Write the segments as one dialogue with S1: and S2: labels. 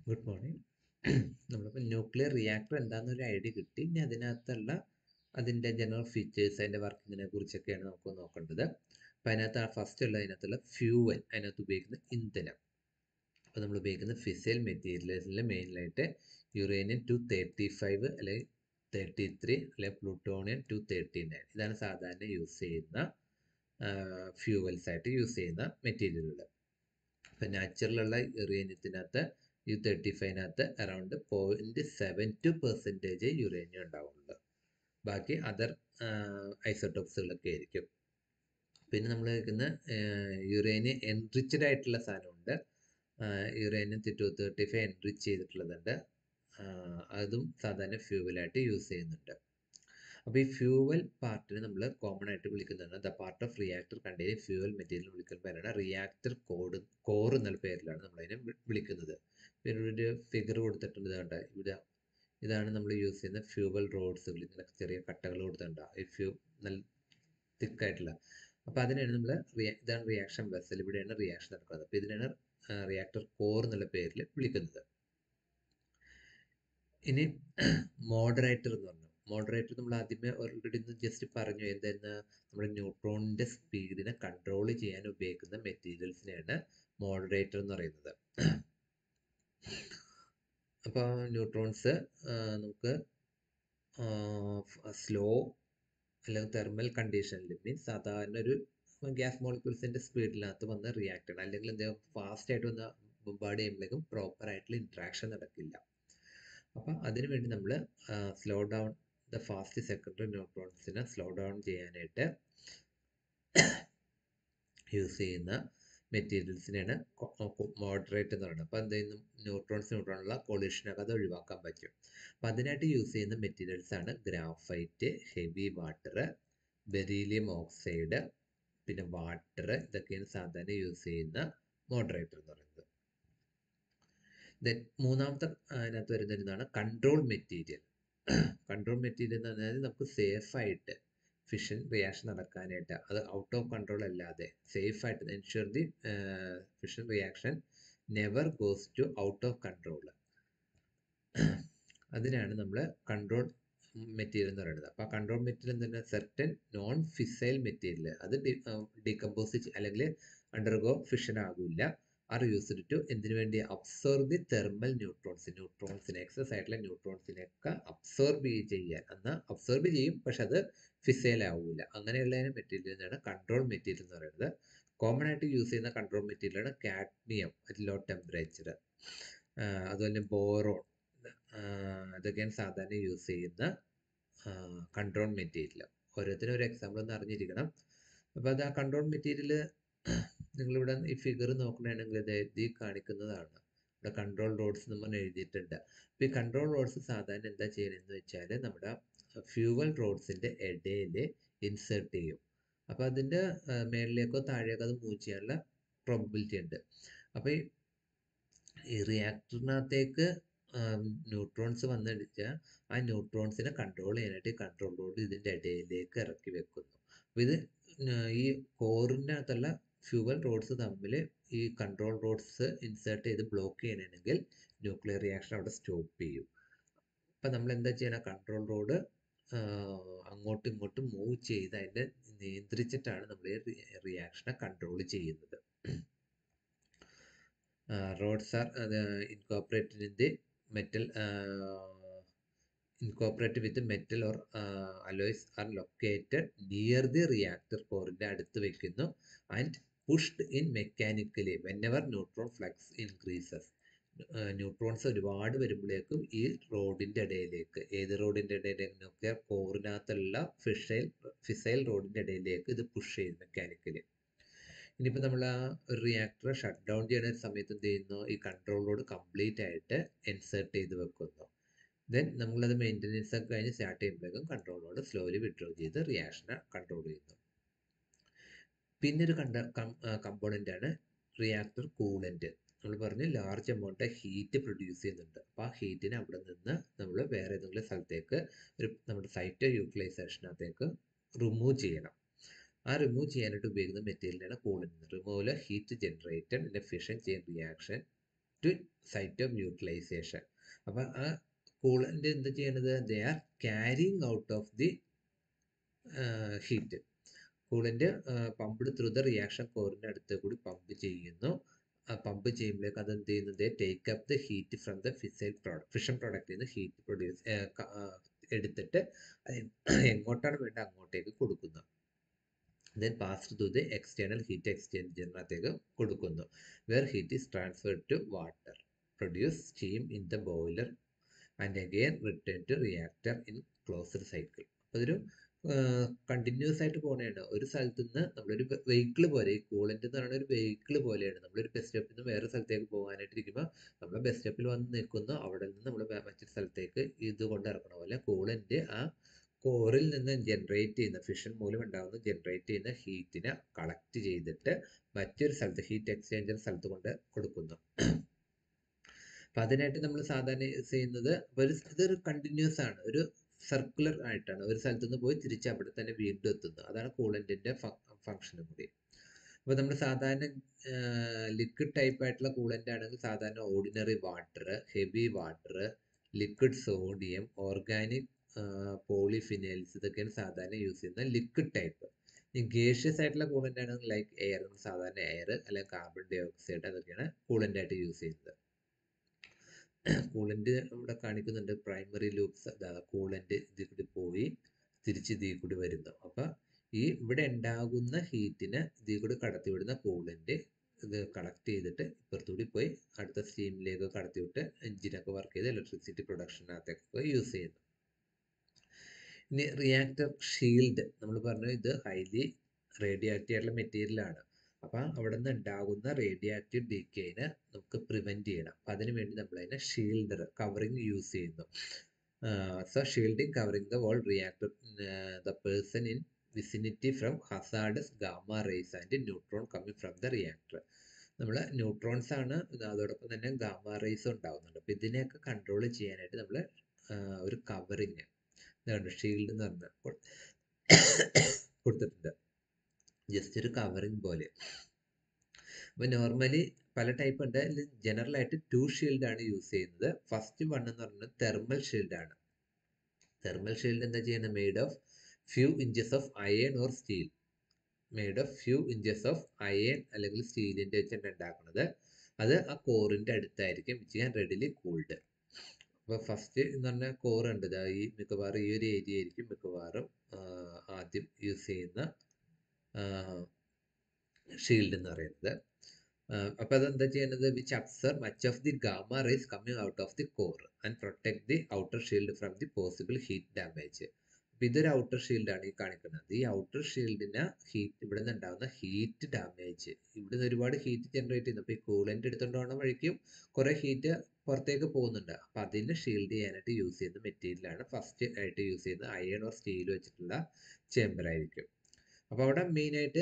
S1: Good morning നമ്മളിപ്പോൾ nuclear reactor എന്താണെന്നൊരു idea കിട്ടി ഇനി അതിനകത്തുള്ള അതിൻ്റെ ജനറൽ ഫീച്ചേഴ്സ് അതിൻ്റെ വർക്കിങ്ങിനെ കുറിച്ചൊക്കെയാണ് നമുക്ക് നോക്കേണ്ടത് അപ്പോൾ അതിനകത്ത് ആ ഫസ്റ്റ് ഉള്ള അതിനകത്തുള്ള ഫ്യൂവൽ അതിനകത്ത് ഉപയോഗിക്കുന്ന ഇന്ധനം അപ്പോൾ നമ്മൾ ഉപയോഗിക്കുന്ന ഫിസൈൽ മെറ്റീരിയൽസിൽ മെയിനായിട്ട് യുറേനിയം ടു തേർട്ടി ഫൈവ് അല്ലെങ്കിൽ തേർട്ടി ത്രീ അല്ലെങ്കിൽ പ്ലൂട്ടോണിയം ടു തേർട്ടി നയൻ ഇതാണ് സാധാരണ യൂസ് ചെയ്യുന്ന ഫ്യൂവൽസ് ആയിട്ട് യൂസ് ചെയ്യുന്ന മെറ്റീരിയലുകൾ ഇപ്പം നാച്ചുറലുള്ള യുറേനിയത്തിനകത്ത് യു തേർട്ടി ഫൈവിനകത്ത് around point seven two percentage uranium ഉണ്ടാവുള്ളൂ ബാക്കി അതർ ഐസോട്ടോപ്സുകളൊക്കെ ആയിരിക്കും പിന്നെ നമ്മൾ കഴിക്കുന്ന യുറേനിയം എൻറിച്ചഡ് ആയിട്ടുള്ള സാധനമുണ്ട് uranium two thirty five enrich ചെയ്തിട്ടുള്ളതുണ്ട് അതും സാധാരണ ഫ്യൂവലായിട്ട് യൂസ് ചെയ്യുന്നുണ്ട് അപ്പോൾ ഈ ഫ്യൂവൽ പാർട്ടിനെ നമ്മൾ കോമൺ ആയിട്ട് വിളിക്കുന്നതാണ് the part of reactor containing fuel material വിളിക്കുന്ന പേരാണ് റിയാക്ടർ കോഡ് കോർ എന്നുള്ള പേരിലാണ് നമ്മളതിനെ വിളിക്കുന്നത് പിന്നെ ഒരു ഫിഗർ കൊടുത്തിട്ടുണ്ട് ഇതാണ്ട് ഇവിടെ ഇതാണ് നമ്മൾ യൂസ് ചെയ്യുന്ന ഫ്യൂവൽ റോഡ്സുകൾ ഇങ്ങനെ ചെറിയ കട്ടകൾ കൊടുത്തിട്ടുണ്ട് ഈ ഫ്യൂ നല്ല തിക്കായിട്ടുള്ള അപ്പോൾ അതിനാണ് നമ്മൾ റിയാ ഇതാണ് റിയാക്ഷൻ വെസൽ ഇവിടെയാണ് റിയാക്ഷൻ നടക്കുന്നത് അപ്പോൾ ഇതിനാണ് റിയാക്ടർ കോർ എന്നുള്ള പേരിൽ വിളിക്കുന്നത് ഇനി മോഡറേറ്റർ എന്ന് പറഞ്ഞു മോഡറേറ്റർ നമ്മൾ ആദ്യമേ ഓൾറെഡി ഒന്ന് ജസ്റ്റ് പറഞ്ഞു എന്തായിരുന്നു നമ്മുടെ ന്യൂട്രോണിൻ്റെ സ്പീഡിനെ കൺട്രോൾ ചെയ്യാൻ ഉപയോഗിക്കുന്ന മെറ്റീരിയൽസിനെയാണ് മോഡറേറ്റർ എന്ന് പറയുന്നത് അപ്പോൾ ന്യൂട്രോൺസ് നമുക്ക് സ്ലോ അല്ലെങ്കിൽ തെർമൽ കണ്ടീഷനിൽ മീൻസ് സാധാരണ ഒരു ഗ്യാസ് മോളിക്യൂൾസിൻ്റെ സ്പീഡിനകത്ത് വന്ന് റിയാക്ട് ചെയ്യണം അല്ലെങ്കിൽ എന്താ ഫാസ്റ്റ് ആയിട്ട് വന്ന് ബൊമ്പാർഡ് ചെയ്യുമ്പോഴേക്കും പ്രോപ്പർ ആയിട്ടുള്ള ഇൻട്രാക്ഷൻ നടക്കില്ല അപ്പം അതിനു വേണ്ടി നമ്മൾ slow down the fast secondary ന്യൂട്രോൺസിനെ സ്ലോ ഡൗൺ ചെയ്യാനായിട്ട് യൂസ് ചെയ്യുന്ന മെറ്റീരിയൽസിനെയാണ് മോഡറേറ്റ് എന്ന് പറയുന്നത് അപ്പോൾ എന്ത് ചെയ്യുന്നു ന്യൂട്രോൺസ് ന്യൂട്രോണുള്ള കൊളീഷനൊക്കെ അത് ഒഴിവാക്കാൻ പറ്റും അപ്പോൾ അതിനായിട്ട് യൂസ് ചെയ്യുന്ന മെറ്റീരിയൽസ് ആണ് graphite heavy water beryllium oxide പിന്നെ വാട്ടർ ഇതൊക്കെയാണ് സാധാരണ യൂസ് ചെയ്യുന്ന മോഡറേറ്റർ എന്ന് പറയുന്നത് ദെൻ മൂന്നാമത്തെ അതിനകത്ത് വരുന്ന ഇതാണ് കൺട്രോൾ മെറ്റീരിയൽ കൺട്രോൾ മെറ്റീരിയൽ എന്ന് പറഞ്ഞാൽ നമുക്ക് സേഫായിട്ട് ഫിഷൻ റിയാക്ഷൻ നടക്കാനായിട്ട് അത് ഔട്ട് ഓഫ് കൺട്രോൾ അല്ലാതെ സേഫായിട്ട് ensure the fission reaction never goes to out of control അതിനാണ് നമ്മൾ കൺട്രോൾ മെറ്റീരിയൽ എന്ന് പറയുന്നത് അപ്പോൾ ആ കൺട്രോൾ മെറ്റീരിയൽ തന്നെ സെർട്ടൻ നോൺ ഫിസൈൽ മെറ്റീരിയൽ അത് ഡീകമ്പോസ് അല്ലെങ്കിൽ അണ്ടർഗോ ഫിഷൻ ആകില്ല ആർ യൂസ്ഡ് ടു എന്തിനു വേണ്ടി അബ്സോർബ് ദി തെർമൽ ന്യൂട്രോൺസ് ന്യൂട്രോൺസിനെ എക്സസ് ആയിട്ടുള്ള ന്യൂട്രോൺസിനെയൊക്കെ അബ്സോർബ് ചെയ്യാൻ എന്നാൽ അബ്സോർബ് ചെയ്യും പക്ഷെ അത് ഫിസൈൽ ആവില്ല അങ്ങനെയുള്ളതിന് മെറ്റീരിയലിനാണ് കൺട്രോൾ മെറ്റീരിയൽ എന്ന് പറയുന്നത് കോമൺ ആയിട്ട് യൂസ് ചെയ്യുന്ന കൺട്രോൾ മെറ്റീരിയലാണ് കാഡ്മിയം അറ്റ് ലോ ടെമ്പറേച്ചർ അതുപോലെ ബോറോൺ ഇതൊക്കെയാണ് സാധാരണ യൂസ് ചെയ്യുന്ന കൺട്രോൾ മെറ്റീരിയൽ ഓരോരുത്തരും ഒരു എക്സാമ്പിൾ ഒന്ന് അറിഞ്ഞിരിക്കണം അപ്പോൾ അത് ആ കൺട്രോൾ മെറ്റീരിയൽ നിങ്ങളിവിടെ ഈ ഫിഗർ നോക്കണമെങ്കിൽ ഇത് എഴുതി കാണിക്കുന്നതാണ് ഇവിടെ കൺട്രോൾ റോഡ്സ് നമ്മൾ എഴുതിയിട്ടുണ്ട് അപ്പോൾ ഈ കൺട്രോൾ റോഡ്സ് സാധാരണ എന്താ ചെയ്യണമെന്ന് വെച്ചാൽ നമ്മുടെ ഫ്യൂവൽ റോഡ്സിൻ്റെ ഇടയിൽ ഇൻസേർട്ട് ചെയ്യും അപ്പോൾ അതിൻ്റെ മേളിലേക്കോ താഴേക്കോ അത് മൂവ് ചെയ്യാനുള്ള പ്രോബിലിറ്റി ഉണ്ട് അപ്പോൾ ഈ റിയാക്ടറിനകത്തേക്ക് ന്യൂട്രോൺസ് വന്നടിച്ചാൽ ആ ന്യൂട്രോൺസിനെ കൺട്രോൾ ചെയ്യാനായിട്ട് ഈ കൺട്രോൾ റോഡ് ഇതിൻ്റെ ഇടയിലേക്ക് ഇറക്കി വെക്കുന്നു അപ്പോൾ ഇത് ഈ കോറിൻ്റെ അകത്തുള്ള ഫ്യൂവൽ റോഡ്സ് തമ്മിൽ ഈ കൺട്രോൾ റോഡ്സ് ഇൻസേർട്ട് ചെയ്ത് ബ്ലോക്ക് ചെയ്യണമെങ്കിൽ ന്യൂക്ലിയർ റിയാക്ഷൻ അവിടെ സ്റ്റോപ്പ് ചെയ്യും അപ്പം നമ്മൾ എന്താ ചെയ്യണം കൺട്രോൾ റോഡ് അങ്ങോട്ടും ഇങ്ങോട്ടും മൂവ് ചെയ്ത് അതിനെ നിയന്ത്രിച്ചിട്ടാണ് നമ്മൾ ഈ റിയാക്ഷനെ കൺട്രോൾ ചെയ്യുന്നത് rods are incorporated in the metal incorporate with metal or alloys are located near the reactor കോറിൻ്റെ അടുത്ത് വെക്കുന്നു and pushed in mechanically whenever neutron flux increases neutrons ഒരുപാട് വരുമ്പോഴേക്കും ഈ റോഡിൻ്റെ ഇടയിലേക്ക് ഏത് റോഡിൻ്റെ ഇടയിലേക്ക് ന്യൂക്ലിയർ കോറിനകത്തുള്ള ഫിഷൈൽ ഫിസൈൽ റോഡിൻ്റെ ഇടയിലേക്ക് ഇത് പുഷ് ചെയ്യും മെക്കാനിക്കലി ഇനിയിപ്പോൾ നമ്മൾ ആ ഒരു റിയാക്ടർ ഷട്ട് ഡൗൺ ചെയ്യുന്ന സമയത്ത് എന്ത് ചെയ്യുന്നു ഈ കൺട്രോൾ റോഡ് കംപ്ലീറ്റ് ആയിട്ട് ഇൻസേർട്ട് ചെയ്ത് വെക്കുന്നു ദെൻ നമ്മളത് മെയിൻ്റനൻസ് ഒക്കെ കഴിഞ്ഞ് സ്റ്റാർട്ട് ചെയ്യുമ്പോഴേക്കും കൺട്രോൾ റോഡ് സ്ലോലി വിഡ്രോ ചെയ്ത് റിയാക്ഷനെ കൺട്രോൾ ചെയ്യുന്നു പിന്നെ ഒരു കണ്ട കമ്പോണൻ്റ് ആണ് റിയാക്ടർ കൂളൻ്റ് നമ്മൾ പറഞ്ഞു ലാർജ് എമൗണ്ട് ഹീറ്റ് പ്രൊഡ്യൂസ് ചെയ്യുന്നുണ്ട് അപ്പോൾ ആ ഹീറ്റിനെ അവിടെ നിന്ന് നമ്മൾ വേറെ ഏതെങ്കിലും സ്ഥലത്തേക്ക് ഒരു നമ്മുടെ സൈറ്റ് യൂട്ടിലൈസേഷനകത്തേക്ക് റിമൂവ് ചെയ്യണം ആ റിമൂവ് ചെയ്യാനായിട്ട് ഉപയോഗിക്കുന്ന മെറ്റീരിയലാണ് coolant removal heat generated in a fission chain reaction to site of utilisation അപ്പോൾ ആ കൂളൻ്റ് എന്താ ചെയ്യണത് they are carrying out of the heat coolant pumped through the reaction കോറിൻ്റെ അടുത്ത് കൂടി പമ്പ് ചെയ്യുന്നു പമ്പ് ചെയ്യുമ്പോഴേക്ക് അത് എന്ത് ചെയ്യുന്നത് take up the heat from the fissile product fission പ്രോഡക്റ്റിൽ നിന്ന് ഹീറ്റ് പ്രൊഡ്യൂസ് എടുത്തിട്ട് എങ്ങോട്ടാണ് വേണ്ടത് അങ്ങോട്ടേക്ക് കൊടുക്കുന്നു then passed to the external heat എക്സ്ചേഞ്ചറിനകത്തേക്ക് കൊടുക്കുന്നു were heat is transferred to water produce steam in the boiler and again return to reactor in closed cycle അപ്പോൾ ഇതൊരു കണ്ടിന്യൂസ് ആയിട്ട് പോകുന്നതാണ് ഒരു സ്ഥലത്ത് നിന്ന് നമ്മളൊരു വെഹിക്കിൾ പോലെ ഈ കൂളൻ്റ് എന്ന് പറയുന്ന ഒരു വെഹിക്കിൾ പോലെയാണ് നമ്മളൊരു ബസ് സ്റ്റോപ്പിൽ നിന്ന് വേറെ സ്ഥലത്തേക്ക് പോകാനായിട്ട് ഇരിക്കുമ്പോൾ നമ്മൾ ബസ് സ്റ്റോപ്പിൽ വന്ന് നിൽക്കുന്നു അവിടെ നിന്ന് നമ്മൾ മറ്റൊരു സ്ഥലത്തേക്ക് ഇത് കൊണ്ട് ഇറക്കണ പോലെ കൂളൻ്റ് ആ കോറിൽ നിന്ന് ജനറേറ്റ് ചെയ്യുന്ന ഫിഷൻ മൂലം ഉണ്ടാകുന്ന ജനറേറ്റ് ചെയ്യുന്ന ഹീറ്റിനെ കളക്ട് ചെയ്തിട്ട് മറ്റൊരു സ്ഥലത്ത് ഹീറ്റ് എക്സ്ചേഞ്ചർ സ്ഥലത്ത് കൊണ്ട് കൊടുക്കുന്നു അപ്പം അതിനായിട്ട് നമ്മൾ സാധാരണ യൂസ് ചെയ്യുന്നത് ഒരു ഇതൊരു കണ്ടിന്യൂസ് ആണ് ഒരു സർക്കുലർ ആയിട്ടാണ് ഒരു സ്ഥലത്ത് നിന്ന് പോയി തിരിച്ച് അവിടെ തന്നെ വീണ്ടും എത്തുന്നത് അതാണ് കൂളൻറ്റിൻ്റെ ഫങ്ഷനും കൂടി അപ്പോൾ നമ്മൾ സാധാരണ ലിക്വിഡ് ടൈപ്പ് ആയിട്ടുള്ള കൂളൻ്റ് ആണെങ്കിൽ സാധാരണ ordinary water heavy water liquid sodium organic polyphenyls ഇതൊക്കെയാണ് സാധാരണ യൂസ് ചെയ്യുന്ന ലിക്വിഡ് ടൈപ്പ് ഈ ഗേഷ്യസ് ആയിട്ടുള്ള കൂളൻ്റ് ആണെങ്കിൽ ലൈക്ക് എയർ സാധാരണ എയർ അല്ലെങ്കിൽ കാർബൺ ഡൈ ഓക്സൈഡ് അതൊക്കെയാണ് കൂളൻ്റ് ആയിട്ട് യൂസ് ചെയ്യുന്നത് കൂളൻ്റ് ഇവിടെ കാണിക്കുന്നുണ്ട് പ്രൈമറി ലൂപ്സ് കൂളൻ്റ് ഇതിൽ കൂടി പോയി തിരിച്ച് ഇതിൽ കൂടി വരുന്നു അപ്പം ഈ ഇവിടെ ഉണ്ടാകുന്ന ഹീറ്റിനെ ഇതിൽ കൂടി കടത്തിവിടുന്ന കൂളൻ്റ് ഇത് കളക്ട് ചെയ്തിട്ട് ഇപ്പുറത്തുകൂടി പോയി അടുത്ത സ്റ്റീമിലേക്ക് കടത്തിവിട്ട് എഞ്ചിനൊക്കെ വർക്ക് ചെയ്ത് ഇലക്ട്രിസിറ്റി പ്രൊഡക്ഷനകത്തൊക്കെ യൂസ് ചെയ്യുന്നു ഇനി റിയാക്ടർ ഷീൽഡ് നമ്മൾ പറഞ്ഞു ഇത് ഹൈലി റേഡിയോ ആക്റ്റീവ് ആയിട്ടുള്ള മെറ്റീരിയലാണ് അപ്പം അവിടെ നിന്ന് ഉണ്ടാകുന്ന റേഡിയോ ആക്റ്റീവ് ഡീക്കേനെ നമുക്ക് പ്രിവെൻറ്റ് ചെയ്യണം അപ്പം അതിന് വേണ്ടി നമ്മൾ അതിനെ ഷീൽഡർ കവറിങ് യൂസ് ചെയ്യുന്നു so shielding covering the whole reactor the person in vicinity from hazardous gamma rays and neutron coming from the reactor നമ്മൾ ന്യൂട്രോൺസ് ആണ് അതോടൊപ്പം തന്നെ ഗാമ റേസ് ഉണ്ടാകുന്നുണ്ട് അപ്പോൾ ഇതിനെയൊക്കെ കൺട്രോൾ ചെയ്യാനായിട്ട് നമ്മൾ ഒരു കവറിങ് ഇതാണ് ഷീൽഡ് എന്ന് പറഞ്ഞ കൊടുത്തിട്ടുണ്ട് ജസ്റ്റ് ഒരു കവറിങ് പോലെ അപ്പോൾ നോർമലി പല ടൈപ്പ് ഉണ്ട് അതിൽ ജനറൽ ആയിട്ട് ടു ഷീൽഡ് ആണ് യൂസ് ചെയ്യുന്നത് ഫസ്റ്റ് വൺ എന്ന് പറയുന്നത് തെർമൽ ഷീൽഡ് ആണ് തെർമൽ ഷീൽഡ് എന്താ ചെയ്യുന്നത് made of few inches of iron or steel made of few inches of iron അല്ലെങ്കിൽ സ്റ്റീലിൻ്റെ വെച്ചിട്ട് ഉണ്ടാക്കുന്നത് അത് ആ കോറിൻ്റെ അടുത്തായിരിക്കും വിച്ച് ഞാൻ റെഡിലി കൂൾഡ് അപ്പോൾ ഫസ്റ്റ് എന്ന് പറഞ്ഞാൽ കോർ ഉണ്ട് ഈ മിക്കവാറും ഈ ഒരു ഏരിയ ആയിരിക്കും മിക്കവാറും ആദ്യം യൂസ് ചെയ്യുന്ന ഷീൽഡ് എന്ന് പറയുന്നത് അപ്പോൾ അതെന്താ ചെയ്യുന്നത് which absorb much of the gamma rays coming out of the core and protect the outer shield from the possible heat damage അപ്പോൾ ഇതൊരു ഔട്ടർ ഷീൽഡാണ് ഈ കാണിക്കുന്നത് ഈ ഔട്ടർ ഷീൽഡിന് ഹീറ്റ് ഇവിടെ നിന്ന് ഉണ്ടാകുന്ന ഹീറ്റ് ഡാമേജ് ഇവിടെ നിന്ന് ഒരുപാട് ഹീറ്റ് ജനറേറ്റ് ചെയ്യുന്നു അപ്പോൾ ഈ കൂളൻ്റ് എടുത്തുകൊണ്ട് പോകുന്ന വഴിക്കും കുറേ ഹീറ്റ് പുറത്തേക്ക് പോകുന്നുണ്ട് അപ്പോൾ അതിന് ഷീൽഡ് ചെയ്യാനായിട്ട് യൂസ് ചെയ്യുന്ന മെറ്റീരിയലാണ് ഫസ്റ്റ് ആയിട്ട് യൂസ് ചെയ്യുന്നത് അയൺ ഓർ സ്റ്റീൽ വെച്ചിട്ടുള്ള ചേമ്പർ ആയിരിക്കും അപ്പോൾ അവിടെ മെയിനായിട്ട്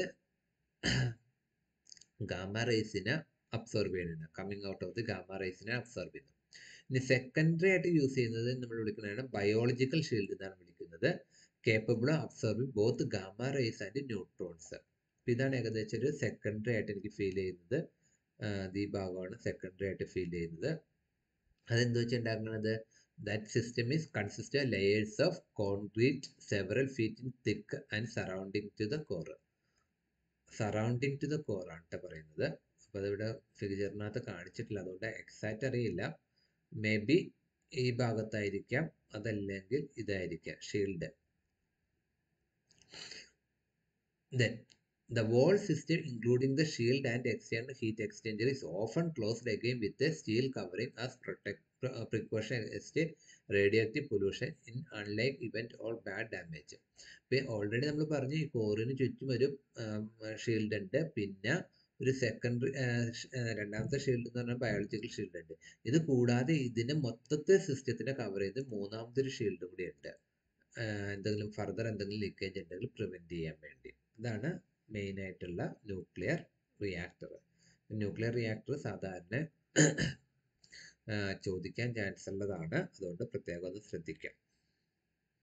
S1: ഗാമ റേസിനെ അബ്സോർബ് ചെയ്യുന്നുണ്ട് coming out of the gamma റേസിനെ അബ്സോർബ് ചെയ്യുന്നു ഇനി സെക്കൻഡറി ആയിട്ട് യൂസ് ചെയ്യുന്നത് നമ്മൾ വിളിക്കുന്നതാണ് ബയോളജിക്കൽ ഷീൽഡ് എന്നാണ് വിളിക്കുന്നത് capable of absorbing both gamma rays and neutrons ഇതാണ് ഏകദേശം ഒരു സെക്കൻഡറി ആയിട്ട് എനിക്ക് ഫീൽ ചെയ്യുന്നത് ഈ ഭാഗമാണ് സെക്കൻഡറി ആയിട്ട് ഫീൽ ചെയ്യുന്നത് അതെന്ത് വെച്ചുണ്ടാക്കുന്നത് that system is consist of layers of concrete several feet in thick and surrounding to the core surrounding to the core ആണ് കേട്ടോ പറയുന്നത് അപ്പോൾ അതിവിടെ ഫിഗറിനകത്ത് കാണിച്ചിട്ടില്ല അതുകൊണ്ട് എക്സാക്റ്റ് അറിയില്ല മേ ബി ഈ ഭാഗത്തായിരിക്കാം അതല്ലെങ്കിൽ ഇതായിരിക്കാം shield then The wall system, including the shield and external heat exchanger, is often closed again with a steel covering as protect, uh, precaution against radioactive pollution in unlike event or bad damage. ഇപ്പം already നമ്മൾ പറഞ്ഞു ഈ കോറിന് ചുറ്റും ഒരു shield ഉണ്ട് പിന്നെ ഒരു secondary രണ്ടാമത്തെ ഷീൽഡ് എന്ന് പറഞ്ഞാൽ ബയോളജിക്കൽ ഷീൽഡ് ഉണ്ട് ഇത് കൂടാതെ ഇതിന് മൊത്തത്തെ സിസ്റ്റത്തിനെ കവർ ചെയ്ത് മൂന്നാമത്തെ ഒരു ഷീൽഡ് കൂടി ഉണ്ട് എന്തെങ്കിലും ഫർദർ എന്തെങ്കിലും ലീക്കേജ് ഉണ്ടെങ്കിൽ പ്രിവെൻറ്റ് ചെയ്യാൻ വേണ്ടി ഇതാണ് മെയിൻ ആയിട്ടുള്ള ന്യൂക്ലിയർ റിയാക്ടർ ന്യൂക്ലിയർ റിയാക്ടർ സാധാരണ ചോദിക്കാൻ ചാൻസ് ഉള്ളതാണ് അതുകൊണ്ട് പ്രത്യേകം ഒന്ന് ശ്രദ്ധിക്കാം